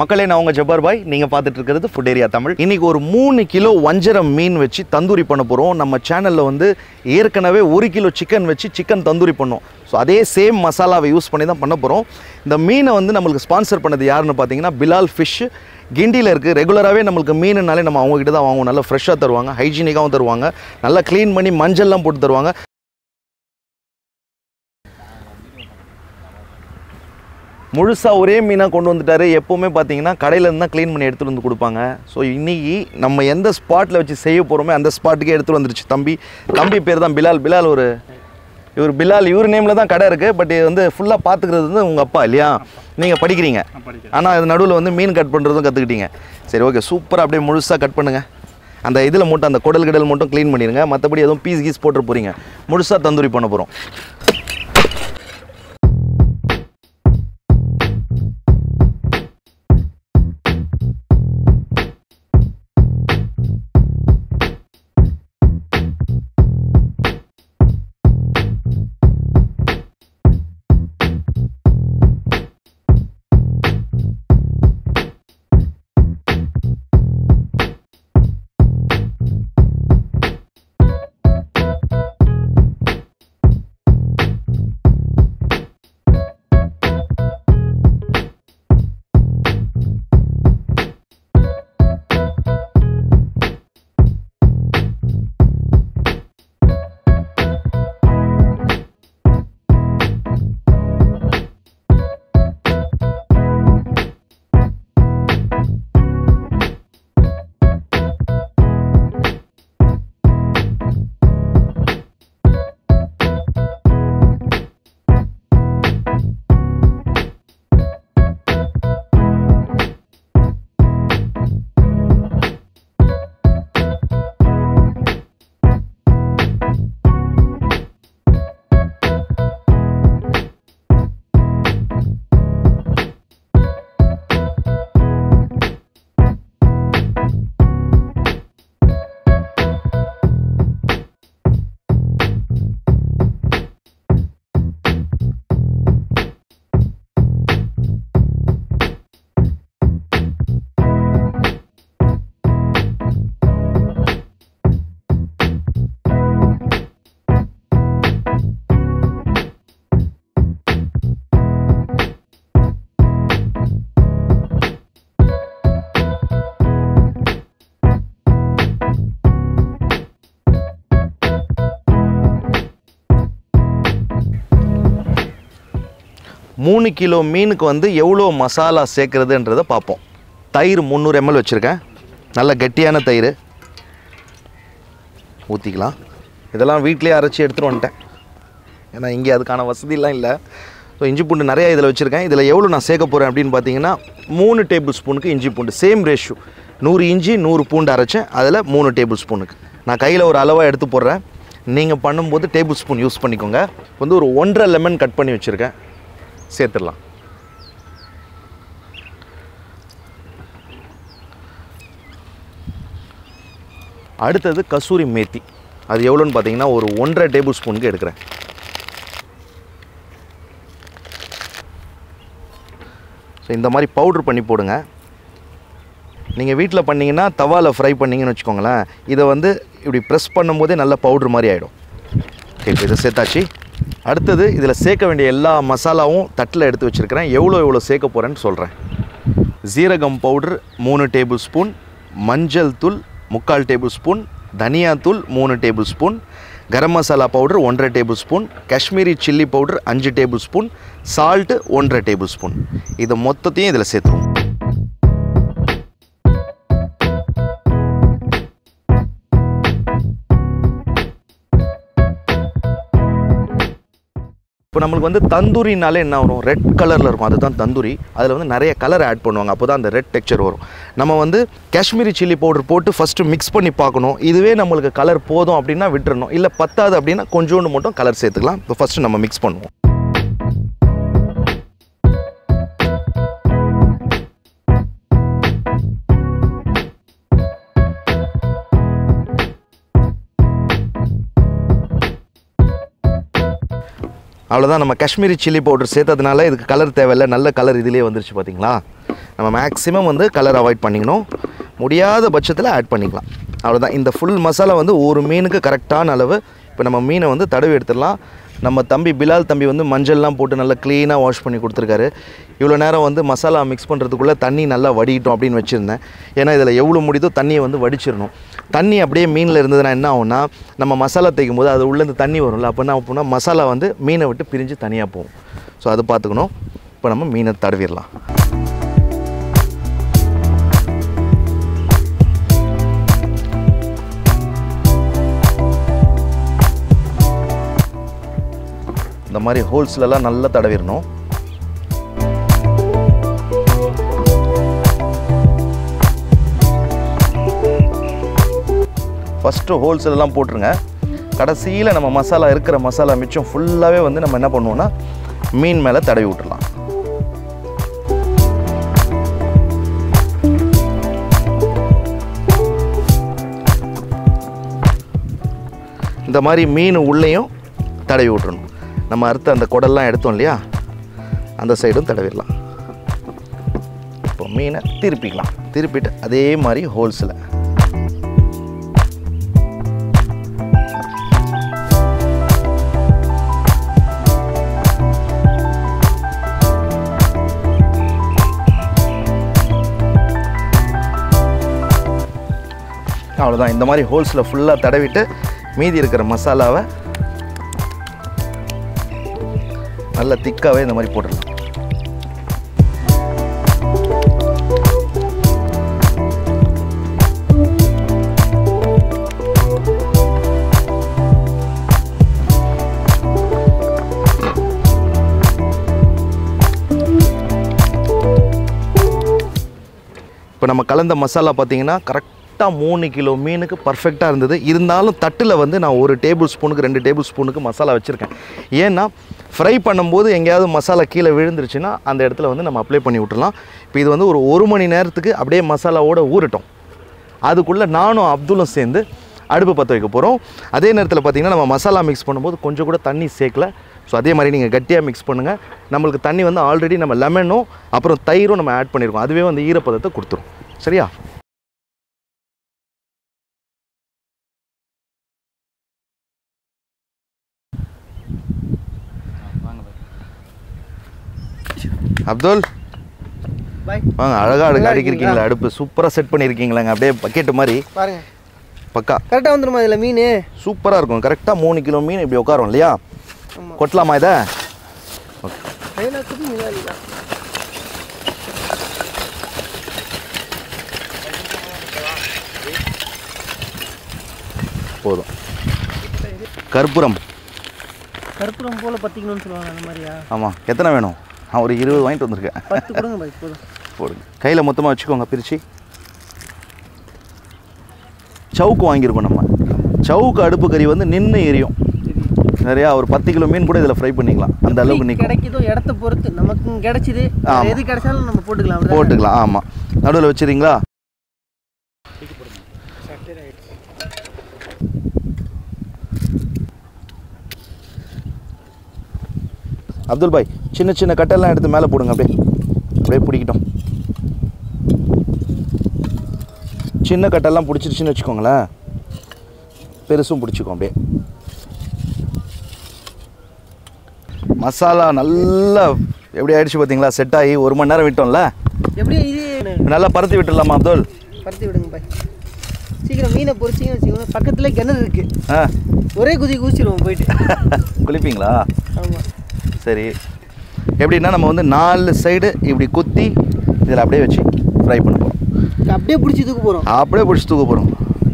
மக்களே நான் உங்கள் ஜப்பார் பாய் நீங்கள் பார்த்துட்டு இருக்கிறது ஃபுட் ஏரியா தமிழ் இன்னைக்கு ஒரு மூணு கிலோ வஞ்சரம் மீன் வச்சு தந்தூரி பண்ண போகிறோம் நம்ம சேனலில் வந்து ஏற்கனவே ஒரு கிலோ சிக்கன் வச்சு சிக்கன் தந்தூரி பண்ணோம் ஸோ அதே சேம் மசாலாவை யூஸ் பண்ணி தான் பண்ண போகிறோம் இந்த மீனை வந்து நம்மளுக்கு ஸ்பான்சர் பண்ணது யாருன்னு பார்த்தீங்கன்னா பிலால் ஃபிஷ் கிண்டியில் இருக்குது ரெகுலராகவே நம்மளுக்கு மீனுனாலே நம்ம அவங்ககிட்ட தான் வாங்குவோம் நல்லா ஃப்ரெஷ்ஷாக தருவாங்க ஹைஜீனிக்காகவும் தருவாங்க நல்லா க்ளீன் பண்ணி மஞ்சள்லாம் போட்டு தருவாங்க முழுசாக ஒரே மீனாக கொண்டு வந்துட்டாரு எப்போவுமே பார்த்தீங்கன்னா கடையில இருந்து தான் க்ளீன் பண்ணி எடுத்துகிட்டு வந்து கொடுப்பாங்க ஸோ இன்னைக்கு நம்ம எந்த ஸ்பாட்டில் வச்சு செய்ய போகிறோமே அந்த ஸ்பாட்டுக்கே எடுத்துகிட்டு வந்துருச்சு தம்பி தம்பி பேர் தான் பிலால் பிலால் ஒரு இவர் பிலால் இவர் நேமில் தான் கடை இருக்குது பட் இது வந்து ஃபுல்லாக பார்த்துக்கிறது வந்து உங்கள் அப்பா இல்லையா நீங்கள் படிக்கிறீங்க ஆனால் அது நடுவில் வந்து மீன் கட் பண்ணுறதும் கற்றுக்கிட்டீங்க சரி ஓகே சூப்பராக அப்படியே முழுசாக கட் பண்ணுங்கள் அந்த இதில் மட்டும் அந்த குடல் கிடல் மட்டும் க்ளீன் பண்ணிடுங்க மற்றபடி எதுவும் பீஸ் கீஸ் போட்டு போகிறீங்க முழுசாக தந்தூரி பண்ண போகிறோம் மூணு கிலோ மீனுக்கு வந்து எவ்வளோ மசாலா சேர்க்குறதுன்றதை பார்ப்போம் தயிர் முந்நூறு எம்எல் வச்சுருக்கேன் நல்ல கெட்டியான தயிர் ஊற்றிக்கலாம் இதெல்லாம் வீட்டிலேயே அரைச்சி எடுத்துகிட்டு வந்துட்டேன் ஏன்னா இங்கே அதுக்கான வசதியெல்லாம் இல்லை ஸோ இஞ்சி பூண்டு நிறையா இதில் வச்சுருக்கேன் இதில் எவ்வளோ நான் சேர்க்க போகிறேன் அப்படின்னு பார்த்தீங்கன்னா மூணு டேபிள் ஸ்பூனுக்கு இஞ்சி பூண்டு சேம் ரேஷியோ நூறு இஞ்சி நூறு பூண்டு அரைச்சேன் அதில் மூணு டேபிள் ஸ்பூனுக்கு நான் கையில் ஒரு அளவாக எடுத்து போடுறேன் நீங்கள் பண்ணும்போது டேபிள் ஸ்பூன் யூஸ் பண்ணிக்கோங்க வந்து ஒரு ஒன்றரை லெமன் கட் பண்ணி வச்சுருக்கேன் சேர்த்துடலாம் அடுத்தது கசூரி மேத்தி அது எவ்வளோன்னு பார்த்தீங்கன்னா ஒரு ஒன்றரை டேபிள் ஸ்பூனுக்கு எடுக்கிறேன் ஸோ இந்த மாதிரி பவுட்ரு பண்ணி போடுங்க நீங்கள் வீட்டில் பண்ணீங்கன்னா தவாவில் ஃப்ரை பண்ணீங்கன்னு வச்சுக்கோங்களேன் இதை வந்து இப்படி ப்ரெஸ் பண்ணும்போதே நல்ல பவுட்ரு மாதிரி ஆகிடும் ஓகே இப்போ இதை சேர்த்தாச்சு அடுத்தது இதில் சேர்க்க வேண்டிய எல்லா மசாலாவும் தட்டில் எடுத்து வச்சுருக்கிறேன் எவ்வளோ எவ்வளோ சேர்க்க போகிறேன்னு சொல்கிறேன் ஜீரகம் பவுட்ரு மூணு டேபிள் ஸ்பூன் மஞ்சள் தூள் முக்கால் டேபிள் ஸ்பூன் தனியாத்தூள் மூணு tablespoon garam masala powder ஒன்றரை tablespoon Kashmiri chilli powder அஞ்சு டேபிள் ஸ்பூன் சால்ட்டு ஒன்றரை டேபிள் ஸ்பூன் இது மொத்தத்தையும் இதில் சேர்த்துருவோம் இப்போ நம்மளுக்கு வந்து தந்தூரினாலே என்ன வரும் ரெட் கலரில் இருக்கும் அதுதான் தந்தூரி அதில் வந்து நிறைய கலர் ஆட் பண்ணுவாங்க அப்போ தான் அந்த ரெட் டெக்ஸ்சர் வரும் நம்ம வந்து காஷ்மீரி சில்லி பவுடர் போட்டு ஃபஸ்ட்டு மிக்ஸ் பண்ணி பார்க்கணும் இதுவே நம்மளுக்கு கலர் போதும் அப்படின்னா விட்டுறணும் இல்லை பத்தாது அப்படின்னா கொஞ்சோண்டு மட்டும் கலர் சேர்த்துக்கலாம் இப்போ ஃபஸ்ட்டு நம்ம மிக்ஸ் பண்ணுவோம் அவ்வளோதான் நம்ம காஷ்மீரி சில்லி பவுடர் சேர்த்ததுனால இதுக்கு கலர் தேவையில்லை நல்ல கலர் இதுலேயே வந்துருச்சு பார்த்தீங்களா நம்ம மேக்ஸிமம் வந்து கலர் அவாய்ட் பண்ணிக்கணும் முடியாத பட்சத்தில் ஆட் பண்ணிக்கலாம் அவ்வளோதான் இந்த ஃபுல் மசாலா வந்து ஒரு மீனுக்கு கரெக்டான அளவு இப்போ நம்ம மீனை வந்து தடவி எடுத்துடலாம் நம்ம தம்பி பிலால் தம்பி வந்து மஞ்சள்லாம் போட்டு நல்லா க்ளீனாக வாஷ் பண்ணி கொடுத்துருக்காரு இவ்வளோ நேரம் வந்து மசாலா மிக்ஸ் பண்ணுறதுக்குள்ளே தண்ணி நல்லா வடிக்கிட்டோம் அப்படின்னு வச்சுருந்தேன் ஏன்னா இதில் எவ்வளோ முடியுதோ தண்ணியை வந்து வடிச்சிடணும் தண்ணி அப்படியே மீனில் இருந்ததுன்னா என்ன ஆகும்னா நம்ம மசாலா தேய்க்கும் போது அது உள்ளேருந்து தண்ணி வரும்ல அப்போ என்ன ஆகும்னா மசாலா வந்து மீனை விட்டு பிரிஞ்சு தனியாக போகும் ஸோ அதை பார்த்துக்கணும் இப்போ நம்ம மீனை தடவிடலாம் இந்த மாதிரி ஹோல்ஸ்லலாம் நல்லா தடவிடணும் ஃபஸ்ட்டு ஹோல்ஸ்லலாம் போட்டுருங்க கடைசியில் நம்ம மசாலா இருக்கிற மசாலா மிச்சம் ஃபுல்லாகவே வந்து நம்ம என்ன பண்ணுவோம்னா மீன் மேலே தடவி விட்டுறலாம் இந்த மாதிரி மீன் உள்ளேயும் தடவி விட்டுறணும் நம்ம அறுத்த அந்த குடல்லாம் எடுத்தோம் இல்லையா அந்த சைடும் தடவிடலாம் இப்போ மீனை திருப்பிக்கலாம் திருப்பிட்டு அதே மாதிரி ஹோல்ஸில் அவ்வளோதான் இந்த மாதிரி ஹோல்ஸில் ஃபுல்லாக தடவிட்டு மீதி இருக்கிற மசாலாவை நல்ல திக்காகவே இந்த மாதிரி போட்டுடலாம் இப்போ நம்ம கலந்த மசாலா பார்த்தீங்கன்னா கரெக்டாக மூணு கிலோ மீனுக்கு பர்ஃபெக்டாக இருந்தது இருந்தாலும் தட்டில் வந்து நான் ஒரு டேபிள் ஸ்பூனுக்கு ரெண்டு டேபிள் ஸ்பூனுக்கு மசாலா வச்சுருக்கேன் ஏன்னா ஃப்ரை பண்ணும்போது எங்கேயாவது மசாலா கீழே விழுந்துருச்சுன்னா அந்த இடத்துல வந்து நம்ம அப்ளை பண்ணி விட்டுறலாம் இப்போ இது வந்து ஒரு ஒரு மணி நேரத்துக்கு அப்படியே மசாலாவோட ஊறட்டும் அதுக்குள்ளே நானும் அப்துல்லும் சேர்ந்து அடுப்பு பற்ற வைக்க போகிறோம் அதே நேரத்தில் பார்த்தீங்கன்னா நம்ம மசாலா மிக்ஸ் பண்ணும்போது கொஞ்சம் கூட தண்ணி சேர்க்கல ஸோ அதே மாதிரி நீங்கள் கட்டியாக மிக்ஸ் பண்ணுங்கள் நம்மளுக்கு தண்ணி வந்து ஆல்ரெடி நம்ம லெமனும் அப்புறம் தயிரும் நம்ம ஆட் பண்ணியிருக்கோம் அதுவே வந்து ஈரப்பதத்தை கொடுத்துரும் சரியா அப்துல் பாய் வாங்க அழகாக அடுக்கு நல்லா அடிக்கிருக்கீங்களா அடுப்பு சூப்பராக செட் பண்ணியிருக்கீங்களாங்க அப்படியே பக்கெட்டு மாதிரி பாருங்க பக்கா கரெக்டாக வந்துருமா இதில் மீன் சூப்பராக இருக்கும் கரெக்டாக மூணு கிலோ மீன் இப்படி உட்காரும் இல்லையா ஆமாம் கொட்டலாமா இதை ஓகே கையில் குடி மீன் போதும் கற்பூரம் கற்பூரம் போல் பற்றிக்கணும்னு சொல்லுவாங்க அந்த மாதிரியா ஆமாம் எத்தனை வேணும் நான் ஒரு இருபது வாங்கிட்டு வந்திருக்கேன் பத்து கொடுங்க பாய் போதும் போடுங்க கையில் மொத்தமாக வச்சுக்கோங்க பிரித்து சவுக்கு வாங்கியிருக்கோம் நம்ம சவுக்கு அடுப்பு கறி வந்து நின்று எரியும் நிறையா ஒரு பத்து கிலோ மீன் கூட இதில் ஃப்ரை பண்ணிக்கலாம் அந்த அளவுக்கு எப்படி நிற்கும் கிடைக்குதோ இடத்த பொறுத்து நமக்கு கிடைச்சிது ஆமா. எது கிடைச்சாலும் நம்ம போட்டுக்கலாம் அப்படிதானே? போட்டுக்கலாம் ஆமாம் நடுவில் வச்சுறீங்களா அப்துல் பாய் சின்ன சின்ன கட்டெல்லாம் எடுத்து மேலே போடுங்க அப்படியே அப்படியே பிடிக்கிட்டோம் சின்ன கட்டெல்லாம் பிடிச்சிருச்சுன்னு வச்சுக்கோங்களேன் பெருசும் பிடிச்சிக்கும் அப்படியே மசாலா நல்லா எப்படி ஆயிடுச்சு பார்த்தீங்களா செட் ஆகி ஒரு மணி நேரம் விட்டோம்ல எப்படியும் இது நல்லா பருத்தி விட்டுடலாமா அப்துல் பருத்தி விடுங்க பாய் சீக்கிரம் மீனை பொரிச்சிங்கன்னு வச்சுக்கோங்க பக்கத்துல கிணறு இருக்கு ஆ ஒரே குதி குதிச்சிருவோம் போயிட்டு குளிப்பீங்களா ஆமாம் சரி எப்படின்னா நம்ம வந்து நாலு சைடு இப்படி குத்தி இதில் அப்படியே வச்சு ஃப்ரை பண்ண போகிறோம் அப்படியே பிடிச்சி தூக்க போகிறோம் அப்படியே பிடிச்சி தூக்க போகிறோம்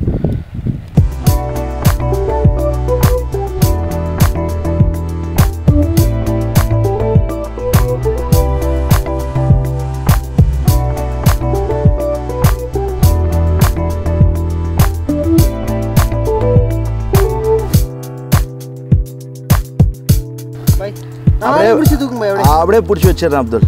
பாய் அப்படியே- அப்படியே பிடிச்சி தூக்குங்க பாய் அப்படியே அப்படியே பிடிச்சி வச்சிடுறேன் அப்துல்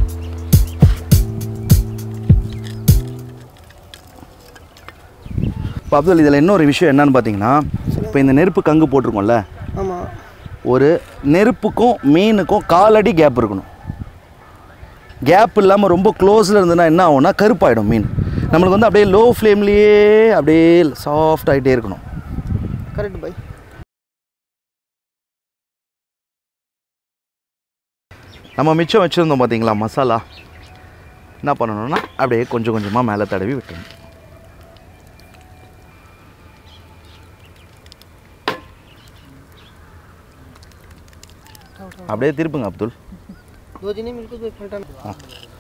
இப்போ அப்துல் இதில் இன்னொரு விஷயம் என்னன்னு பார்த்தீங்கன்னா இப்போ இந்த நெருப்பு கங்கு போட்டிருக்கோம்ல ஆமாம் ஒரு நெருப்புக்கும் மீனுக்கும் காலடி கேப் இருக்கணும் கேப் இல்லாமல் ரொம்ப க்ளோஸில் இருந்ததுன்னா என்ன ஆகும்னா கருப்பாயிடும் மீன் நம்மளுக்கு வந்து அப்படியே லோ ஃப்ளேம்லேயே அப்படியே சாஃப்ட் ஆகிட்டே இருக்கணும் கரெக்ட் பாய் நம்ம மிச்சம் வச்சுருந்தோம் பார்த்தீங்களா மசாலா என்ன பண்ணணும்னா அப்படியே கொஞ்சம் கொஞ்சமாக மேலே தடவி விட்டுணும் அப்படியே திருப்புங்க அப்துல் दो दिन ही मिलकर कोई पलटा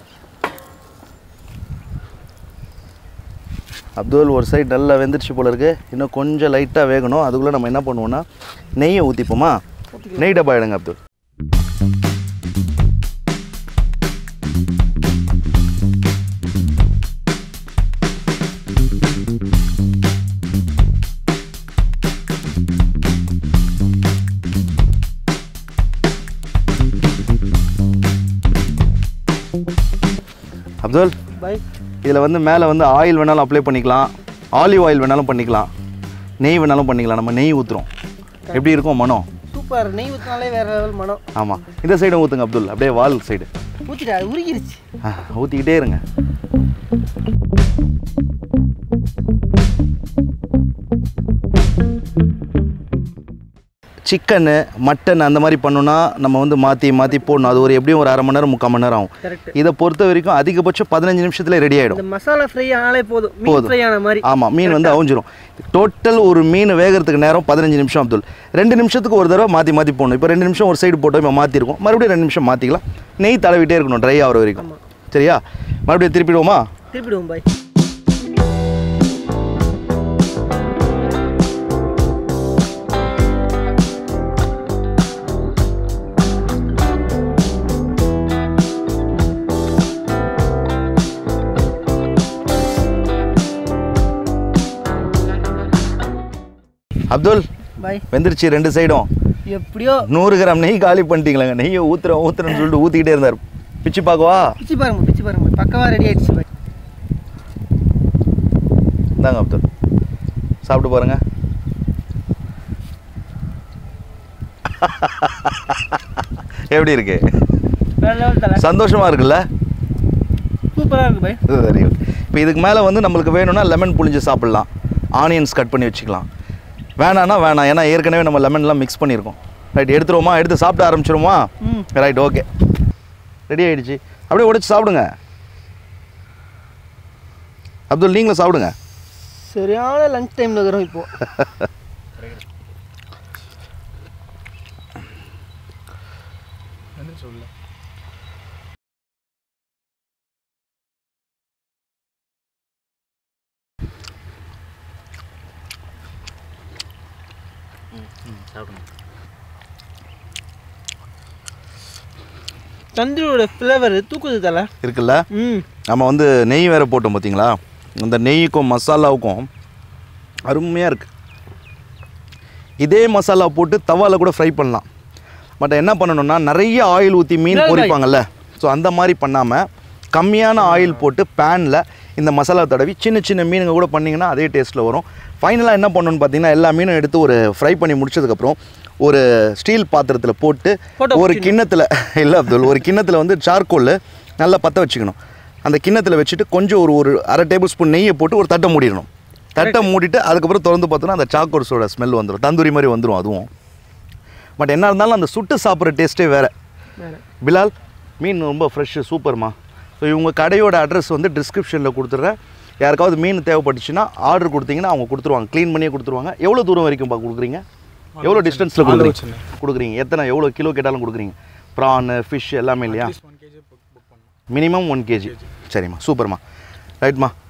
அப்துல் ஒரு சைடு நல்லா வெந்துருச்சு போல இருக்கு இன்னும் கொஞ்சம் லைட்டாக வேகணும் அதுக்குள்ளே நம்ம என்ன பண்ணுவோம்னா நெய்யை ஊற்றிப்போமா நெய் டப்பா எடுங்க அப்துல் அப்துல் பாய் இதில் வந்து மேலே வந்து ஆயில் வேணாலும் அப்ளை பண்ணிக்கலாம் ஆலிவ் ஆயில் வேணாலும் பண்ணிக்கலாம் நெய் வேணாலும் பண்ணிக்கலாம் நம்ம நெய் ஊற்றுறோம் எப்படி இருக்கும் மனம் சூப்பர் நெய் ஊற்றினாலே வேற லெவல் மனம் ஆமாம் இந்த சைடும் ஊற்றுங்க அப்துல் அப்படியே வால் சைடு ஊற்றிட்டா அது உருகிருச்சு ஊற்றிக்கிட்டே இருங்க சிக்கனு மட்டன் அந்த மாதிரி பண்ணோன்னா நம்ம வந்து மாற்றி மாற்றி போடணும் அது ஒரு எப்படியும் ஒரு அரை மணி நேரம் முக்கால் மணி நேரம் ஆகும் கரெக்ட் இதை பொறுத்த வரைக்கும் அதிகபட்சம் பதினஞ்சு நிமிஷத்துல ரெடி ஆகிடும் இந்த மசாலா ஃப்ரை ஆனாலே போதும் மீன் போதும். ஃப்ரை ஆன மாதிரி ஆமாம் மீன் வந்து அவிஞ்சிரும் டோட்டல் ஒரு மீன் வேகிறதுக்கு நேரம் பதினஞ்சு நிமிஷம் அப்துல் ரெண்டு நிமிஷத்துக்கு ஒரு தடவை மாற்றி மாற்றி போடணும் இப்போ ரெண்டு நிமிஷம் ஒரு சைடு போட்டோம் இப்போ மாற்றிருக்கோம் மறுபடியும் ரெண்டு நிமிஷம் மாற்றிக்கலாம் நெய் தடவிட்டே இருக்கணும் ட்ரை ஆகிற வரைக்கும் சரியா மறுபடியும் திருப்பிடுவோமா திருப்பிடுவோம் பாய் அப்துல் பாய் வெந்துருச்சு ரெண்டு சைடும் எப்படியோ நூறு கிராம் நெய் காலி பண்ணிட்டீங்களாங்க நெய்யை ஊற்றுறோம் ஊற்றுறேன்னு சொல்லிட்டு ஊற்றிக்கிட்டே இருந்தார் பிச்சு பார்க்கவா பிச்சு பாருங்க பிச்சு பாருங்க பாய் பக்கவா ரெடி ஆயிடுச்சு பாய் இந்தாங்க அப்துல் சாப்பிட்டு பாருங்க எப்படி இருக்கு வேற லெவல் தலை சந்தோஷமா இருக்குல்ல சூப்பராக இருக்கு பாய் வெரி குட் இப்போ இதுக்கு மேலே வந்து நம்மளுக்கு வேணும்னா லெமன் புளிஞ்சு சாப்பிட்லாம் ஆனியன்ஸ் கட் பண்ணி வச்சுக்கலாம் வேணான்னா வேணாம் ஏன்னா ஏற்கனவே நம்ம லெமன்லாம் மிக்ஸ் பண்ணியிருக்கோம் ரைட் எடுத்துருவோமா எடுத்து சாப்பிட ஆரம்பிச்சிருவோமா ம் ரைட் ஓகே ரெடி ஆயிடுச்சு அப்படியே உடைச்சு சாப்பிடுங்க அப்துல் நீங்களும் சாப்பிடுங்க சரியான லஞ்ச் டைமில் இருக்கிறோம் இப்போ தந்தூரியோட ஃப்ளேவர் தூக்குது தலை இருக்குல்ல ம் நம்ம வந்து நெய் வேற போட்டோம் பார்த்தீங்களா அந்த நெய்க்கும் மசாலாவுக்கும் அருமையாக இருக்குது இதே மசாலா போட்டு தவால கூட ஃப்ரை பண்ணலாம் பட் என்ன பண்ணணும்னா நிறைய ஆயில் ஊற்றி மீன் இல்லை, இல்லை. பொரிப்பாங்கல்ல ஸோ அந்த மாதிரி பண்ணாமல் கம்மியான ஆயில் போட்டு பேனில் இந்த மசாலா தடவி சின்ன சின்ன மீனுங்க கூட பண்ணிங்கன்னா அதே டேஸ்ட்டில் வரும் ஃபைனலாக என்ன பண்ணணும்னு பார்த்தீங்கன்னா எல்லா மீனும் எடுத்து ஒரு ஃப்ரை பண்ணி முடிச்சதுக்கப்புறம் ஒரு ஸ்டீல் பாத்திரத்தில் போட்டு போட்டு ஒரு கிண்ணத்தில் இல்லை அப்துல் ஒரு கிண்ணத்தில் வந்து சார்கோல் நல்லா பற்ற வச்சுக்கணும் அந்த கிண்ணத்தில் வச்சுட்டு கொஞ்சம் ஒரு ஒரு அரை டேபிள் ஸ்பூன் நெய்யை போட்டு ஒரு தட்டை மூடிடணும் தட்டை மூடிட்டு அதுக்கப்புறம் திறந்து பார்த்தோன்னா அந்த சாக்கோர்ஸோட ஸ்மெல் வந்துடும் தந்தூரி மாதிரி வந்துடும் அதுவும் பட் என்ன இருந்தாலும் அந்த சுட்டு சாப்பிட்ற டேஸ்ட்டே வேறு வேற பிலால் மீன் ரொம்ப ஃப்ரெஷ்ஷு சூப்பர்மா ஸோ இவங்க கடையோட அட்ரஸ் வந்து டிஸ்கிரிப்ஷனில் கொடுத்துட்றேன் யாருக்காவது மீன் தேவைப்பட்டுச்சுன்னா ஆர்டர் கொடுத்தீங்கன்னா அவங்க கொடுத்துருவாங்க க்ளீன் பண்ணியே கொடுத்துருவாங்க எவ்வளோ தூரம் வரைக்கும் பா கொடுக்குறீங்க எவ்வளோ டிஸ்டன்ஸில் கொடுக்குறீங்க கொடுக்குறீங்க எத்தனை எவ்வளோ கிலோ கேட்டாலும் கொடுக்குறீங்க ப்ரான் ஃபிஷ் எல்லாமே இல்லையா மினிமம் ஒன் கேஜி சரிம்மா சூப்பர்மா ரைட்மா